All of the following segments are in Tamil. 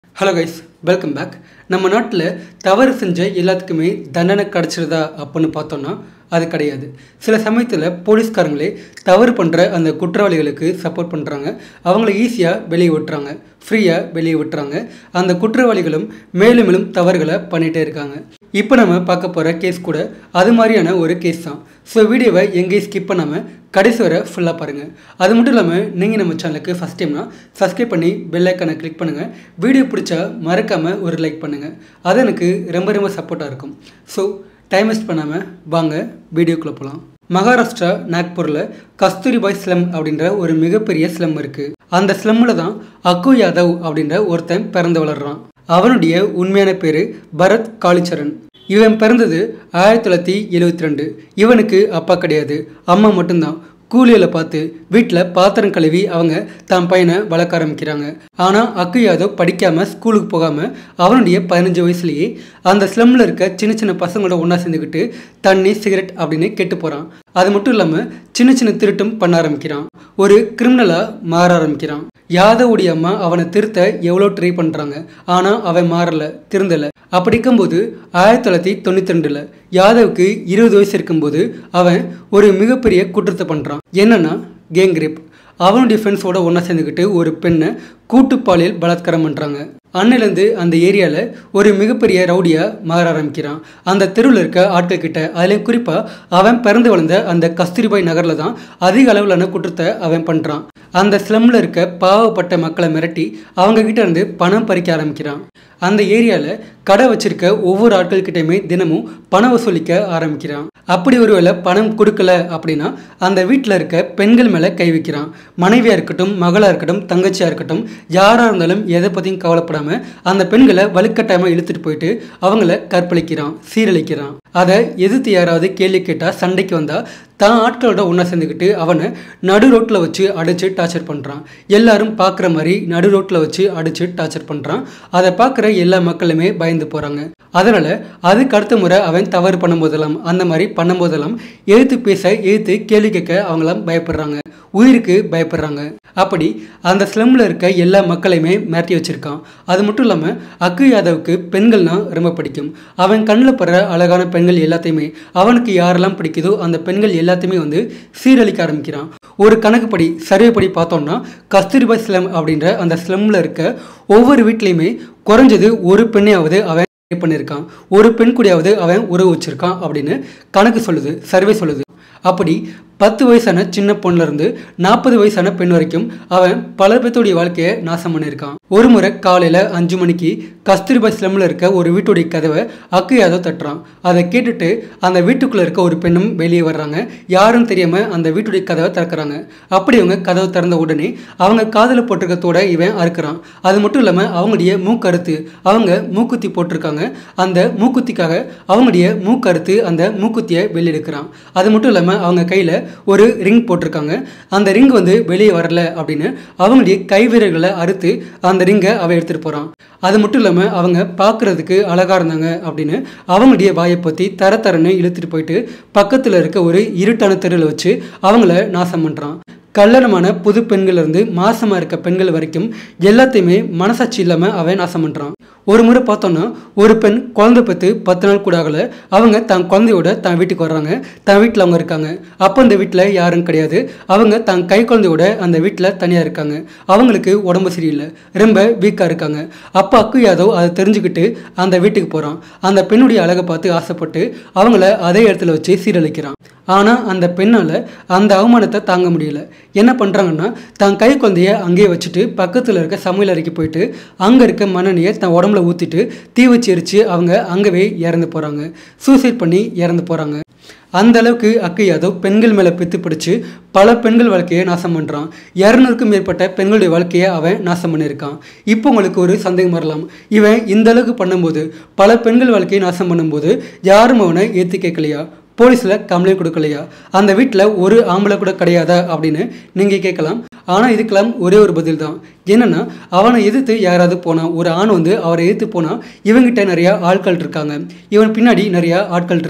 ஹலோ கைஸ் வெல்கம் பேக் நம்ம நாட்டில் தவறு செஞ்ச எல்லாத்துக்குமே தண்டனை கிடச்சிருதா அப்படின்னு பார்த்தோன்னா அது கிடையாது சில சமயத்தில் போலீஸ்காரங்களே தவறு பண்ணுற அந்த குற்றவாளிகளுக்கு சப்போர்ட் பண்ணுறாங்க அவங்கள ஈஸியாக வெளியே விட்டுறாங்க ஃப்ரீயாக வெளியே விட்டுறாங்க அந்த குற்றவாளிகளும் மேலும் மேலும் தவறுகளை பண்ணிகிட்டே இருக்காங்க இப்போ நம்ம பார்க்க போகிற கேஸ் கூட அது மாதிரியான ஒரு கேஸ் தான் ஸோ வீடியோவை எங்கேயும் ஸ்கிப் பண்ணாமல் கடைசி வரை ஃபுல்லாக பாருங்கள் அது மட்டும் இல்லாமல் நீங்கள் நம்ம சேனலுக்கு ஃபஸ்ட் டைம்னா சப்ஸ்கிரைப் பண்ணி பெல் ஐக்கானை கிளிக் பண்ணுங்கள் வீடியோ பிடிச்சா மறக்காமல் ஒரு லைக் பண்ணுங்கள் அது எனக்கு ரொம்ப ரொம்ப சப்போர்ட்டாக இருக்கும் ஸோ டைம் வேஸ்ட் பண்ணாமல் வாங்க வீடியோக்குள்ளே போகலாம் மகாராஷ்டிரா நாக்பூரில் கஸ்தூரிபாய் ஸ்லம் அப்படின்ற ஒரு மிகப்பெரிய ஸ்லம் இருக்குது அந்த ஸ்லம்மில் தான் அக்கு யாதவ் அப்படின்ற ஒருத்தன் பிறந்து வளர்றான் அவனுடைய உண்மையான பேர் பரத் காளிச்சரண் இவன் பிறந்தது ஆயிரத்தி தொள்ளாயிரத்தி எழுவத்தி ரெண்டு இவனுக்கு அப்பா கிடையாது அம்மா மட்டும்தான் கூலியில் பார்த்து வீட்டில் பாத்திரம் கழுவி அவங்க தன் பையனை வளர்க்க ஆரம்பிக்கிறாங்க ஆனால் அக்கு யாதவ் படிக்காமல் ஸ்கூலுக்கு போகாமல் அவனுடைய பதினஞ்சு வயசுலேயே அந்த ஸ்லம்மில் இருக்க சின்ன சின்ன பசங்களோட ஒன்றா சேர்ந்துக்கிட்டு தண்ணி சிகரெட் அப்படின்னு கெட்டு போகிறான் அது மட்டும் இல்லாமல் சின்ன சின்ன திருட்டும் பண்ண ஆரம்பிக்கிறான் ஒரு கிரிமினலாக மாற ஆரம்பிக்கிறான் யாதவுடைய அம்மா அவனை திருத்த எவ்வளோ ட்ரை பண்ணுறாங்க ஆனால் அவன் மாறலை திருந்தலை அப்படி இருக்கும்போது ஆயிரத்தி தொள்ளாயிரத்தி தொண்ணூற்றி ரெண்டில் யாதவுக்கு இருபது வயசு இருக்கும்போது அவன் ஒரு மிகப்பெரிய குற்றத்தை பண்ணுறான் என்னன்னா கேங் ரேப் அவனுடைய ஃப்ரெண்ட்ஸோட ஒன்றா சேர்ந்துக்கிட்டு ஒரு பெண்ணை கூட்டுப்பாலியல் பலாத்காரம் பண்ணுறாங்க அன்னிலேருந்து அந்த ஏரியாவில் ஒரு மிகப்பெரிய ரவுடியாக மாற ஆரம்பிக்கிறான் அந்த தெருவில் இருக்க ஆட்கள் கிட்ட அதில் குறிப்பாக அவன் பிறந்து வளர்ந்த அந்த கஸ்தூரிபாய் நகரில் தான் அதிக அளவிலான குற்றத்தை அவன் பண்ணுறான் அந்த ஸ்லம்மில் இருக்க பாவப்பட்ட மக்களை மிரட்டி அவங்க கிட்ட இருந்து பணம் பறிக்க ஆரம்பிக்கிறான் அந்த ஏரியாவில் கடை வச்சிருக்க ஒவ்வொரு ஆட்கள்கிட்டயுமே தினமும் பணம் வசூலிக்க ஆரம்பிக்கிறான் அப்படி ஒருவேளை பணம் கொடுக்கல அப்படின்னா அந்த வீட்டில் இருக்க பெண்கள் மேலே கை வைக்கிறான் மனைவியாக இருக்கட்டும் மகளாக இருக்கட்டும் தங்கச்சியாக இருக்கட்டும் யாராக இருந்தாலும் எதை பற்றியும் கவலைப்படாமல் அந்த பெண்களை வலுக்கட்டாயமாக இழுத்துட்டு போயிட்டு அவங்கள கற்பழிக்கிறான் சீரழிக்கிறான் அதை எதிர்த்து யாராவது கேள்வி கேட்டால் சண்டைக்கு வந்தால் தான் ஆட்களோட ஒன்றா சேர்ந்துக்கிட்டு அவனை நடு ரோட்டில் வச்சு அடித்து டார்ச்சர் பண்ணுறான் எல்லாரும் பார்க்குற மாதிரி நடு ரோட்டில் வச்சு அடித்து டார்ச்சர் பண்ணுறான் அதை பார்க்குற எல்லா மக்களுமே பயந்து போகிறாங்க அதனால் அதுக்கு அடுத்த முறை அவன் தவறு பண்ணும்போதெல்லாம் அந்த மாதிரி பண்ணும்போதெல்லாம் எழுத்து பேச எழுத்து கேள்வி கேட்க அவங்களாம் பயப்படுறாங்க உயிருக்கு பயப்படுறாங்க அப்படி அந்த ஸ்லம்மில் இருக்க எல்லா மக்களையுமே மிரட்டி வச்சிருக்கான் அது மட்டும் இல்லாமல் அக்கு யாதவுக்கு பெண்கள்னா ரொம்ப பிடிக்கும் அவன் கண்ணில் படுற அழகான பெண்கள் எல்லாத்தையுமே அவனுக்கு யாரெல்லாம் பிடிக்குதோ அந்த பெண்கள் எல்லாத்தையுமே வந்து சீரழிக்க ஆரம்பிக்கிறான் ஒரு கணக்குப்படி சர்வே படி பார்த்தோம்னா கஸ்தூரிபாய் ஸ்லம் அப்படின்ற அந்த ஸ்லம்மில் இருக்க ஒவ்வொரு வீட்லேயுமே குறைஞ்சது ஒரு பெண்ணையாவது அவன் பண்ணியிருக்கான் ஒரு பெண் கூடயாவது அவன் உறவு வச்சிருக்கான் அப்படின்னு கணக்கு சொல்லுது சர்வே சொல்லுது அப்படி பத்து வயசான சின்ன பொண்ணுலேருந்து நாற்பது வயசான பெண் வரைக்கும் அவன் பல பேர்த்துடைய வாழ்க்கையை நாசம் பண்ணியிருக்கான் ஒரு முறை காலையில் அஞ்சு மணிக்கு கஸ்தூரிபாய் ஸ்லம்மில் இருக்க ஒரு வீட்டுடைய கதவை அக்கு யாதவ் தட்டுறான் அதை கேட்டுட்டு அந்த வீட்டுக்குள்ளே இருக்க ஒரு பெண்ணும் வெளியே வர்றாங்க யாரும் தெரியாமல் அந்த வீட்டுடைய கதவை திறக்கிறாங்க அப்படி அவங்க கதவை திறந்த உடனே அவங்க காதில் போட்டிருக்கத்தோட இவன் அறுக்கிறான் அது மட்டும் இல்லாமல் அவங்களுடைய மூக்கறுத்து அவங்க மூக்குத்தி போட்டிருக்காங்க அந்த மூக்குத்திக்காக அவங்களுடைய மூக்கறுத்து அந்த மூக்குத்தியை வெளியெடுக்கிறான் அது மட்டும் இல்லாமல் அவங்க கையில் ஒரு ரிங் போட்டிருக்காங்க அந்த ரிங் வந்து வெளியே வரல அப்படின்னு அவங்களுடைய கை வீரர்களை அறுத்து அந்த ரிங்கை அவன் எடுத்துகிட்டு போகிறான் அது மட்டும் இல்லாமல் அவங்க பார்க்குறதுக்கு அழகாக இருந்தாங்க அப்படின்னு அவங்களுடைய வாயை பற்றி தர தரன்னு இழுத்துட்டு போயிட்டு பக்கத்தில் இருக்க ஒரு இருட்டான தெருவில் வச்சு அவங்கள நாசம் பண்ணுறான் கல்யாணமான புது பெண்கள்லேருந்து மாசமாக இருக்க பெண்கள் வரைக்கும் எல்லாத்தையுமே மனசாட்சி இல்லாமல் அவன் நாசம் பண்ணுறான் ஒரு முறை பார்த்தோன்னா ஒரு பெண் குழந்தை பத்து பத்து நாள் கூட ஆகலை அவங்க தன் குழந்தையோட தன் வீட்டுக்கு வர்றாங்க தன் வீட்டில் அவங்க இருக்காங்க அப்போ அந்த வீட்டில் யாரும் கிடையாது அவங்க தன் கை குழந்தையோட அந்த வீட்டில் தனியாக இருக்காங்க அவங்களுக்கு உடம்பு சரியில்லை ரொம்ப வீக்காக இருக்காங்க அப்போ அக்கு யாதவ் அதை தெரிஞ்சுக்கிட்டு அந்த வீட்டுக்கு போகிறான் அந்த பெண்ணுடைய அழகை பார்த்து ஆசைப்பட்டு அவங்கள அதே இடத்துல வச்சு சீரழிக்கிறான் ஆனால் அந்த பெண்ணால் அந்த அவமானத்தை தாங்க முடியல என்ன பண்ணுறாங்கன்னா தன் கை குழந்தைய அங்கேயே வச்சுட்டு பக்கத்தில் இருக்க சமையல் அறைக்கு போயிட்டு அங்கே இருக்க மண்ணெண்ணையை தன் உடம்புல ஊற்றிட்டு தீ வச்சு எரித்து அவங்க அங்கவே இறந்து போகிறாங்க சூசைட் பண்ணி இறந்து போகிறாங்க அந்த அளவுக்கு அக்கு யாதவ் பெண்கள் மேலே பித்து பிடிச்சி பல பெண்கள் வாழ்க்கையை நாசம் பண்ணுறான் இரநூறுக்கும் மேற்பட்ட பெண்களுடைய வாழ்க்கையை அவன் நாசம் பண்ணியிருக்கான் இப்போ உங்களுக்கு ஒரு சந்தேகம் வரலாம் இவன் இந்த அளவுக்கு பண்ணும்போது பல பெண்கள் வாழ்க்கையை நாசம் பண்ணும்போது யாரும் அவனை ஏற்றி கேட்கலையா போலீஸில் கம்ப்ளைண்ட் கொடுக்கலையா அந்த வீட்டில் ஒரு ஆம்பளை கூட கிடையாதா அப்படின்னு நீங்கள் கேட்கலாம் ஆனால் இதுக்கெல்லாம் ஒரே ஒரு பதில் தான் என்னென்னா அவனை எதிர்த்து யாராவது போனால் ஒரு ஆண் வந்து அவரை எதிர்த்து போனால் இவங்கிட்ட நிறையா ஆட்கள் இருக்காங்க இவன் பின்னாடி நிறையா ஆட்கள் இருக்காங்க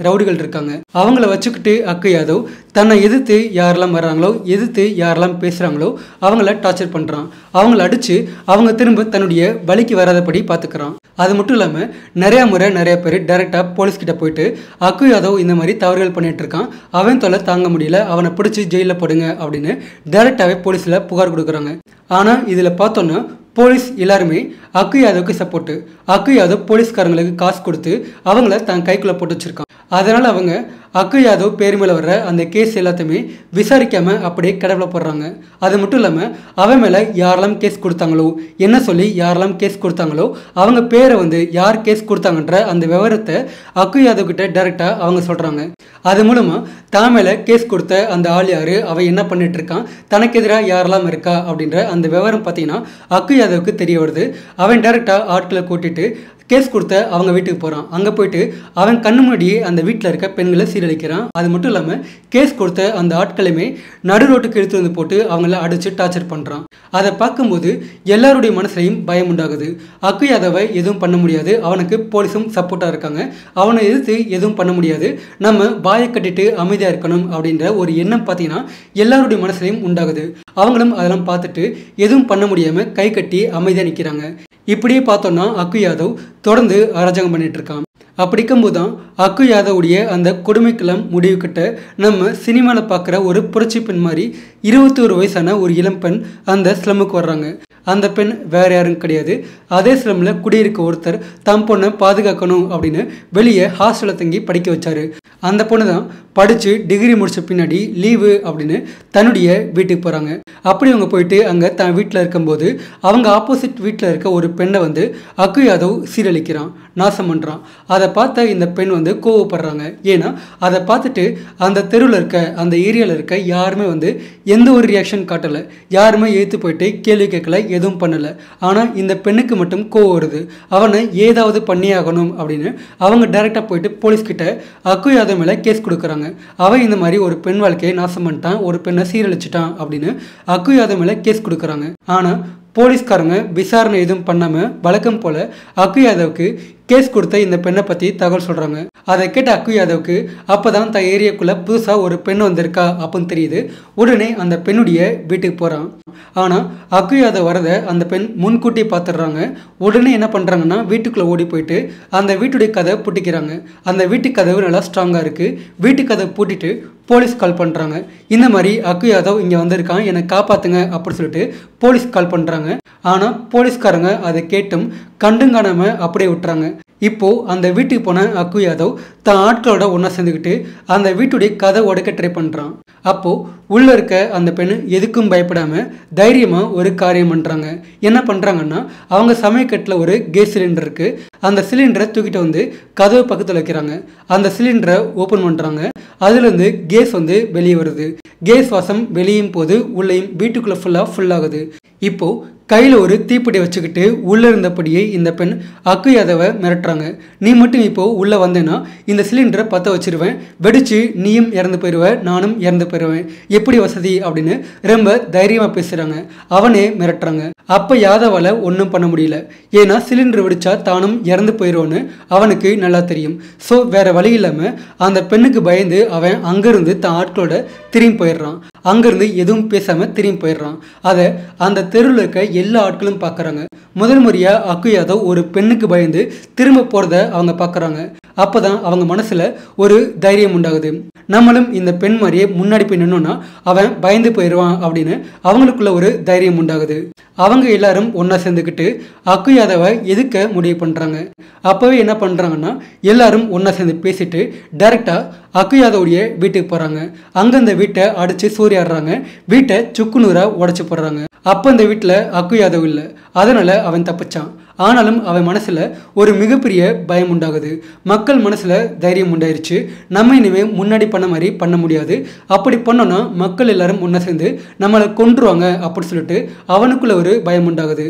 ரவுடிகள் இருக்காங்க அவங்கள வச்சுக்கிட்டு அக்கு யாதவ் தன்னை எதிர்த்து யாரெல்லாம் வர்றாங்களோ எதிர்த்து யாரெல்லாம் பேசுகிறாங்களோ அவங்கள டார்ச்சர் பண்ணுறான் அவங்கள அடித்து அவங்க திரும்ப தன்னுடைய வழிக்கு வராதபடி பார்த்துக்கிறான் அது மட்டும் இல்லாமல் நிறையா முறை நிறைய பேர் டைரெக்டாக போலீஸ்கிட்ட போயிட்டு அக்கு யாதவ் இந்த மாதிரி தவறுகள் பண்ணிட்டு இருக்கான் அவன் தொல்லை தாங்க முடியல அவனை பிடிச்சி ஜெயிலில் போடுங்க அப்படின்னு டைரெக்டாகவே போலீஸில் புகார் கொடுக்குறாங்க ஆனால் இதில் பார்த்தோன்னா போலீஸ் எல்லாருமே அக்கு யாதவுக்கு சப்போர்ட்டு அக்கு யாதவ் போலீஸ்காரங்களுக்கு காசு கொடுத்து அவங்கள தன் கைக்குள்ளே போட்டு வச்சிருக்கான் அதனால் அவங்க அக்கு யாதவ் பேர் மேலே வர்ற அந்த கேஸ் எல்லாத்தையுமே விசாரிக்காமல் அப்படியே கடவுளை போடுறாங்க அது மட்டும் இல்லாமல் அவன் மேலே யாரெல்லாம் கேஸ் கொடுத்தாங்களோ என்ன சொல்லி யாரெல்லாம் கேஸ் கொடுத்தாங்களோ அவங்க பேரை வந்து யார் கேஸ் கொடுத்தாங்கன்ற அந்த விவரத்தை அக்கு யாதவ் கிட்ட டைரெக்டாக அவங்க சொல்கிறாங்க அது மூலமாக தான் மேலே கேஸ் கொடுத்த அந்த ஆள் யார் அவன் என்ன பண்ணிட்டு இருக்கான் தனக்கு எதிராக யாரெல்லாம் இருக்கா அப்படின்ற அந்த விவரம் பார்த்தீங்கன்னா அக்கு யாதவுக்கு தெரிய வருது அவன் டைரெக்டாக ஆட்களை கூட்டிட்டு கேஸ் கொடுத்த அவங்க வீட்டுக்கு போகிறான் அங்கே போயிட்டு அவன் கண்ணு முன்னாடியே அந்த வீட்டில் இருக்க பெண்களை சீரழிக்கிறான் அது மட்டும் இல்லாமல் கேஸ் கொடுத்த அந்த ஆட்களையுமே நடு ரோட்டுக்கு எடுத்து வந்து போட்டு அவங்கள அடித்து டார்ச்சர் பண்ணுறான் அதை பார்க்கும்போது எல்லாருடைய மனசுலையும் பயம் உண்டாகுது அக்கு யாதவை எதுவும் பண்ண முடியாது அவனுக்கு போலீஸும் சப்போர்ட்டாக இருக்காங்க அவனை எதிர்த்து எதுவும் பண்ண முடியாது நம்ம வாயை கட்டிட்டு அமைதியாக இருக்கணும் அப்படின்ற ஒரு எண்ணம் பார்த்தீங்கன்னா எல்லாருடைய மனசுலையும் உண்டாகுது அவங்களும் அதெல்லாம் பார்த்துட்டு எதுவும் பண்ண முடியாமல் கை கட்டி அமைதியாக நிற்கிறாங்க இப்படியே பார்த்தோன்னா அக்கு யாதவ் தொடர்ந்து அராஜகம் பண்ணிட்டு இருக்கான் அப்படிக்கும்போது தான் அக்கு யாதவுடைய அந்த கொடுமைக்கெல்லாம் முடிவு கட்ட நம்ம சினிமாவில் பார்க்குற ஒரு புரட்சி பெண் மாதிரி இருபத்தி ஒரு வயசான ஒரு இளம்பெண் அந்த ஸ்லம்முக்கு வர்றாங்க அந்த பெண் வேற யாரும் கிடையாது அதே ஸ்லம்மில் குடியிருக்க ஒருத்தர் தம் பொண்ணை பாதுகாக்கணும் அப்படின்னு வெளியே ஹாஸ்டலில் தங்கி படிக்க வச்சாரு அந்த பொண்ணு தான் படித்து டிகிரி முடிச்ச பின்னாடி லீவு அப்படின்னு தன்னுடைய வீட்டுக்கு போகிறாங்க அப்படி அவங்க போயிட்டு அங்கே தன் வீட்டில் இருக்கும்போது அவங்க ஆப்போசிட் வீட்டில் இருக்க ஒரு பெண்ணை வந்து அக்கு யாதவ் சீரழிக்கிறான் நாசம் பண்ணுறான் அதை பார்த்த இந்த பெண் வந்து கோவப்படுறாங்க ஏன்னா அதை பார்த்துட்டு அந்த தெருவில் இருக்க அந்த ஏரியாவில் இருக்க யாருமே வந்து எந்த ஒரு ரியாக்ஷன் காட்டலை யாருமே ஏற்று போயிட்டு கேள்வி கேட்கல எதுவும் பண்ணலை ஆனால் இந்த பெண்ணுக்கு மட்டும் கோவம் வருது அவனை ஏதாவது பண்ணியாகணும் அப்படின்னு அவங்க டைரெக்டாக போயிட்டு போலீஸ்கிட்ட அக்கு யாதவ் மேலே கேஸ் கொடுக்குறாங்க அவன் இந்த மாதிரி ஒரு பெண் வாழ்க்கையை நாசம் பண்ணிட்டான் ஒரு பெண்ணை சீரழிச்சிட்டான் அப்படின்னு அக்கு யாதவ் மேலே கேஸ் கொடுக்குறாங்க ஆனால் போலீஸ்காரங்க விசாரணை எதுவும் பண்ணாமல் வழக்கம் போல் அக்கு யாதவுக்கு கேஸ் கொடுத்த இந்த பெண்ணை பற்றி தகவல் சொல்கிறாங்க அதை கேட்ட அக்கு யாதவுக்கு அப்போ தான் த ஏரியாக்குள்ளே புதுசாக ஒரு பெண் வந்திருக்கா அப்படின்னு தெரியுது உடனே அந்த பெண்ணுடைய வீட்டுக்கு போகிறான் ஆனால் அக்கு யாதவ் வரதை அந்த பெண் முன்கூட்டி பார்த்துடுறாங்க உடனே என்ன பண்ணுறாங்கன்னா வீட்டுக்குள்ளே ஓடி போயிட்டு அந்த வீட்டுடைய கதை பூட்டிக்கிறாங்க அந்த வீட்டு கதவு நல்லா ஸ்ட்ராங்காக இருக்குது வீட்டு கதவை பூட்டிட்டு போலீஸ் கால் பண்ணுறாங்க இந்த மாதிரி அக்கு யாதவ் இங்கே வந்திருக்கான் என்னை காப்பாற்றுங்க அப்படின்னு சொல்லிட்டு போலீஸ் கால் பண்ணுறாங்க ஆனால் போலீஸ்காரங்க அதை கேட்டும் கண்டும் காணாமல் அப்படியே விட்டுறாங்க இப்போ அந்த வீட்டுக்கு போன அக்கு யாதவ் தன் ஆட்களோட ஒன்றா சேர்ந்துக்கிட்டு அந்த வீட்டுடைய கதை உடைக்க ட்ரை பண்ணுறான் அப்போது உள்ளே இருக்க அந்த பெண் எதுக்கும் பயப்படாமல் தைரியமாக ஒரு காரியம் பண்ணுறாங்க என்ன பண்ணுறாங்கன்னா அவங்க சமயக்கட்டில் ஒரு கேஸ் சிலிண்டர் இருக்குது அந்த சிலிண்டரை தூக்கிட்டு வந்து கதவு பக்கத்தில் வைக்கிறாங்க அந்த சிலிண்டரை ஓப்பன் பண்ணுறாங்க அதுலேருந்து கேஸ் வந்து வெளியே வருது கேஸ் வாசம் வெளியும் போது உள்ளேயும் வீட்டுக்குள்ளே ஃபுல்லாக ஃபுல்லாகுது இப்போது கையில் ஒரு தீப்பெட்டி வச்சுக்கிட்டு உள்ளே இருந்தபடியே இந்த பெண் அக்கு யாதவை மிரட்டுறாங்க நீ மட்டும் இப்போது உள்ளே வந்தேன்னா இந்த சிலிண்டரை பற்ற வச்சிருவேன் வெடிச்சு நீயும் இறந்து போயிடுவ நானும் இறந்து போயிடுவேன் எப்படி வசதி அப்படின்னு ரொம்ப தைரியமாக பேசுகிறாங்க அவனே மிரட்டுறாங்க அப்போ யாதவால் ஒன்றும் பண்ண முடியல ஏன்னா சிலிண்டர் வெடிச்சா தானும் இறந்து போயிடுவோன்னு அவனுக்கு நல்லா தெரியும் ஸோ வேற வழி இல்லாமல் அந்த பெண்ணுக்கு பயந்து அவன் அங்கேருந்து தான் ஆட்களோட திரும்பி போயிடுறான் அங்கேருந்து எதுவும் பேசாமல் திரும்பி போயிடுறான் அதை அந்த தெருவில் இருக்க எல்லா ஆட்களும் பார்க்குறாங்க முதல் முறையாக அக்கு யாதவ் ஒரு பெண்ணுக்கு பயந்து திரும்ப போகிறத அவங்க பார்க்குறாங்க அப்போ தான் அவங்க மனசில் ஒரு தைரியம் உண்டாகுது நம்மளும் இந்த பெண் மாதிரியே முன்னாடி போய் நின்னோன்னா அவன் பயந்து போயிடுவான் அப்படின்னு அவங்களுக்குள்ள ஒரு தைரியம் உண்டாகுது அவங்க எல்லாரும் ஒன்றா சேர்ந்துக்கிட்டு அக்கு யாதவை எதுக்க முடிவு பண்ணுறாங்க அப்போவே என்ன பண்ணுறாங்கன்னா எல்லாரும் ஒன்றா சேர்ந்து பேசிட்டு டைரெக்டாக அக்கு யாதவுடைய வீட்டுக்கு போகிறாங்க அங்கே அந்த வீட்டை அடித்து சூறையாடுறாங்க வீட்டை சுக்குநூறாக உடச்சி போடுறாங்க அப்போ அந்த வீட்டில் அக்கு யாதவ் இல்லை அதனால் அவன் தப்பிச்சான் ஆனாலும் அவன் மனசில் ஒரு மிகப்பெரிய பயம் உண்டாகுது மக்கள் மனசில் தைரியம் உண்டாயிருச்சு நம்ம இனிமேல் முன்னாடி பண்ண மாதிரி பண்ண முடியாது அப்படி பண்ணோன்னா மக்கள் எல்லாரும் ஒன்றா சேர்ந்து நம்மளை கொன்றுவாங்க அப்படின்னு சொல்லிட்டு அவனுக்குள்ள ஒரு பயம் உண்டாகுது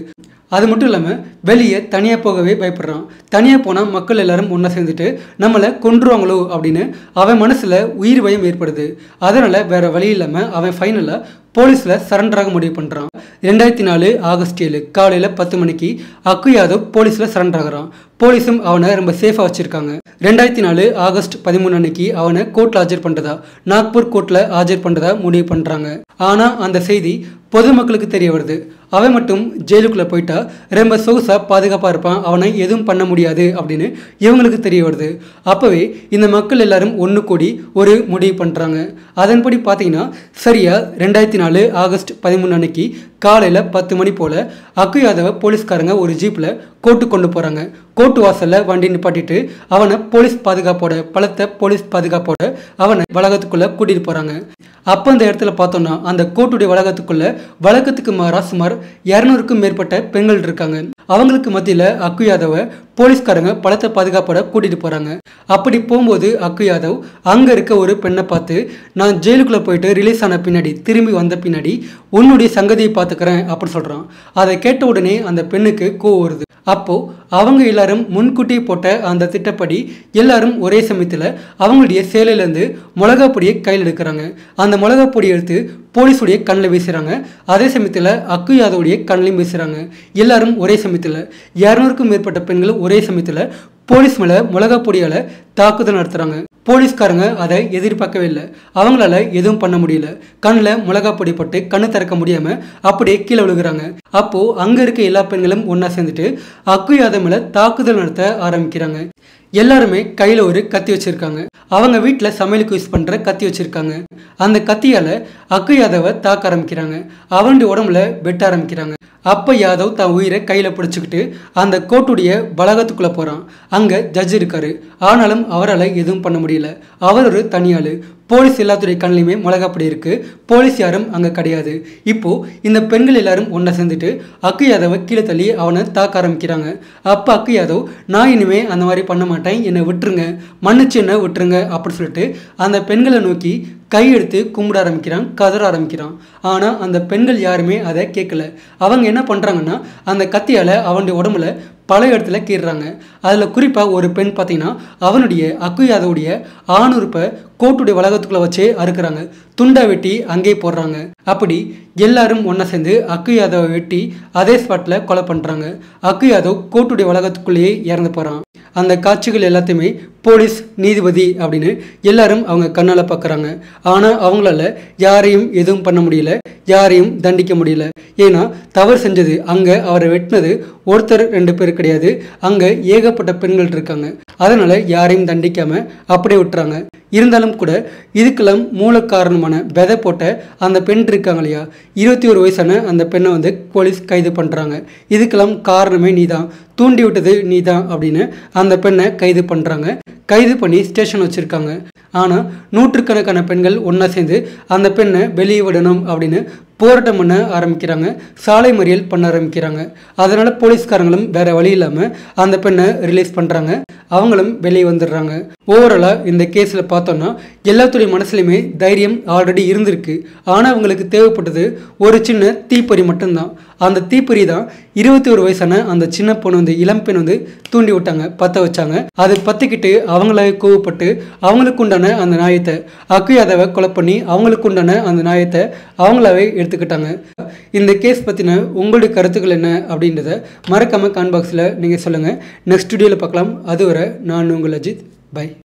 அது மட்டும் இல்லாமல் வெளியே தனியாக போகவே பயப்படுறான் தனியாக போனால் மக்கள் எல்லாரும் ஒன்றா சேர்ந்துட்டு நம்மளை கொன்றுவாங்களோ அப்படின்னு அவன் மனசில் உயிர் பயம் ஏற்படுது அதனால் வேற வழி இல்லாமல் அவன் ஃபைனலாக போலீஸில் சரண்டராக முடிவு பண்ணுறான் ரெண்டாயிரத்தி நாலு ஆகஸ்ட் ஏழு காலையில் பத்து மணிக்கு அக்கு யாதவ் போலீஸில் சரண்டர் ஆகிறான் போலீஸும் அவனை ரொம்ப சேஃபாக வச்சுருக்காங்க ரெண்டாயிரத்தி நாலு ஆகஸ்ட் பதிமூணு அன்னைக்கு அவனை கோர்ட்டில் ஆஜர் பண்ணுறதா நாக்பூர் கோர்ட்டில் ஆஜர் பண்ணுறதா முடிவு பண்ணுறாங்க ஆனால் அந்த செய்தி பொதுமக்களுக்கு தெரிய வருது அவன் மட்டும் ஜெயிலுக்குள்ளே போயிட்டா ரொம்ப சொகுசாக பாதுகாப்பாக இருப்பான் அவனை எதுவும் பண்ண முடியாது அப்படின்னு இவங்களுக்கு தெரிய வருது அப்போவே இந்த மக்கள் எல்லாரும் ஒன்று கூடி ஒரு முடிவு பண்ணுறாங்க அதன்படி பார்த்தீங்கன்னா சரியாக ரெண்டாயிரத்தி நாலு ஆகஸ்ட் பதிமூணு அன்னைக்கு காலையில் பத்து மணி போல் அக்கு யாதவ போலீஸ்காரங்க ஒரு ஜீப்பில் கோர்ட்டு கொண்டு போகிறாங்க கோர்ட்டு வாசலில் வண்டி நிப்பாட்டிட்டு அவனை போலீஸ் பாதுகாப்போட பலத்த போலீஸ் பாதுகாப்போட அவனை வளாகத்துக்குள்ளே கூட்டிகிட்டு போகிறாங்க அப்போ அந்த இடத்துல பார்த்தோம்னா அந்த கோர்ட்டுடைய வளாகத்துக்குள்ள வழக்கத்துக்கு மாறா சுமார் இரநூறுக்கும் மேற்பட்ட பெண்கள் இருக்காங்க அவங்களுக்கு மத்தியில் அக்கு யாதவை போலீஸ்காரங்க பலத்த பாதுகாப்போட கூட்டிகிட்டு போகிறாங்க அப்படி போகும்போது அக்கு யாதவ் அங்கே இருக்க ஒரு பெண்ணை பார்த்து நான் ஜெயிலுக்குள்ளே போயிட்டு ரிலீஸ் ஆன பின்னாடி திரும்பி வந்த பின்னாடி உன்னுடைய சங்கதியை பார்த்துக்கிறேன் அப்படின்னு சொல்கிறான் அதை கேட்ட உடனே அந்த பெண்ணுக்கு கோவம் வருது அப்போ அவங்க எல்லாரும் முன்கூட்டி போட்ட அந்த திட்டப்படி எல்லாரும் ஒரே சமயத்தில் அவங்களுடைய சேலையிலேருந்து மிளகா பொடியை கையில் எடுக்கிறாங்க அந்த மிளகா பொடியை எடுத்து போலீஸுடைய கண்ணில் வீசுகிறாங்க அதே சமயத்தில் அக்கு யாதவுடைய கண்ணிலையும் வீசுகிறாங்க எல்லாரும் ஒரே சமயத்தில் இரநூறுக்கும் மேற்பட்ட பெண்கள் ஒரே சமயத்தில் போலீஸ் மேலே மிளகா பொடியால் தாக்குதல் நடத்துகிறாங்க போலீஸ்காரங்க அதை எதிர்பார்க்கவே இல்லை அவங்களால எதுவும் பண்ண முடியல கண்ணில் மிளகா பொடி பட்டு கண்ணு திறக்க முடியாமல் அப்படியே கீழே விழுகிறாங்க அப்போது அங்கே இருக்க எல்லா பெண்களும் ஒன்றா சேர்ந்துட்டு அக்கு யாதவ் மேலே தாக்குதல் நடத்த ஆரம்பிக்கிறாங்க எல்லாருமே கையில் ஒரு கத்தி வச்சுருக்காங்க அவங்க வீட்டில் சமையலுக்கு யூஸ் பண்ணுற கத்தி வச்சுருக்காங்க அந்த கத்தியால் அக்கு யாதவை தாக்க ஆரம்பிக்கிறாங்க அவனுடைய உடம்புல வெட்ட ஆரம்பிக்கிறாங்க அப்போ யாதவ் தன் உயிரை கையில் பிடிச்சிக்கிட்டு அந்த கோர்ட்டுடைய வளாகத்துக்குள்ளே போகிறான் அங்கே ஜட்ஜ் இருக்காரு ஆனாலும் அவரால் எதுவும் பண்ண முடியல அவர் ஒரு தனியாள் போலீஸ் எல்லாத்துடைய கண்ணிலையுமே மிளகாப்படி இருக்கு போலீஸ் யாரும் அங்கே கிடையாது இப்போ இந்த பெண்கள் எல்லாரும் ஒன்றா சேர்ந்துட்டு அக்கு யாதவை கீழே தள்ளி அவனை தாக்க ஆரம்பிக்கிறாங்க அப்போ அக்கு யாதவ் நான் இனிமே அந்த மாதிரி பண்ண மாட்டேன் என்னை விட்டுருங்க மன்னிச்சு என்ன விட்டுருங்க அப்படின்னு சொல்லிட்டு அந்த பெண்களை நோக்கி கையெடுத்து கும்பிட ஆரம்பிக்கிறான் கதற ஆரம்பிக்கிறான் ஆனால் அந்த பெண்கள் யாருமே அதை கேட்கல அவங்க என்ன பண்ணுறாங்கன்னா அந்த கத்தியால் அவனுடைய உடம்புல பல இடத்துல கீறுறாங்க அதில் குறிப்பாக ஒரு பெண் பார்த்தீங்கன்னா அவனுடைய அக்கு யாதவுடைய ஆணுறுப்பை கோட்டுடைய வளாகத்துக்குள்ளே வச்சே அறுக்குறாங்க துண்டை வெட்டி அங்கேயே போடுறாங்க அப்படி எல்லாரும் ஒன்றா சேர்ந்து அக்கு யாதவை வெட்டி அதே ஸ்பாட்டில் கொலை பண்ணுறாங்க அக்கு யாதவ் கோட்டுடைய வளாகத்துக்குள்ளேயே இறந்து போகிறான் அந்த காட்சிகள் எல்லாத்தையுமே போலீஸ் நீதிபதி அப்படின்னு எல்லாரும் அவங்க கண்ணால் பார்க்குறாங்க ஆனால் அவங்களால யாரையும் எதுவும் பண்ண முடியல யாரையும் தண்டிக்க முடியல ஏன்னா தவறு செஞ்சது அங்கே அவரை வெட்டினது ஒருத்தர் ரெண்டு பேர் கிடையாது அங்கே ஏகப்பட்ட பெண்கள் இருக்காங்க அதனால் யாரையும் தண்டிக்காமல் அப்படியே விட்டுறாங்க இருந்தாலும் கூட இதுக்கெல்லாம் மூல காரணமான விதை போட்ட அந்த பெண் இருக்காங்க இல்லையா இருபத்தி ஒரு வயசான அந்த பெண்ணை வந்து போலீஸ் கைது பண்ணுறாங்க இதுக்கெல்லாம் காரணமே நீ தான் தூண்டி விட்டது நீ தான் அப்படின்னு அந்த பெண்ணை கைது பண்ணுறாங்க கைது பண்ணி ஸ்டேஷன் வச்சுருக்காங்க ஆனால் நூற்றுக்கணக்கான பெண்கள் ஒன்றா சேர்ந்து அந்த பெண்ணை வெளியே விடணும் அப்படின்னு போராட்டம் பண்ண ஆரம்பிக்கிறாங்க சாலை மறியல் பண்ண ஆரம்பிக்கிறாங்க அதனால் போலீஸ்காரங்களும் வேற வழி இல்லாமல் அந்த பெண்ணை ரிலீஸ் பண்ணுறாங்க அவங்களும் வெளியே வந்துடுறாங்க ஓவராலாக இந்த கேஸில் பார்த்தோன்னா எல்லாத்துடைய மனசுலையுமே தைரியம் ஆல்ரெடி இருந்திருக்கு ஆனால் அவங்களுக்கு தேவைப்பட்டது ஒரு சின்ன தீப்பொறி மட்டும்தான் அந்த தீப்பொறி தான் இருபத்தி ஒரு வயசான அந்த சின்ன பொண்ணு வந்து இளம் பெண் வந்து தூண்டி விட்டாங்க பற்ற வச்சாங்க அது பற்றிக்கிட்டு அவங்கள கோவப்பட்டு அவங்களுக்கு உண்டான அந்த நாயத்தை அக்கு யாதவை கொலை பண்ணி அவங்களுக்கு உண்டான அந்த நாயத்தை அவங்களாவே எடுத்துக்கிட்டாங்க இந்த கேஸ் பற்றின உங்களுடைய கருத்துக்கள் என்ன அப்படின்றத மறக்காமல் கான் பாக்ஸில் நீங்கள் சொல்லுங்கள் நெக்ஸ்ட் வீடியோவில் பார்க்கலாம் அதுவரை நான் உங்கள் அஜித் பை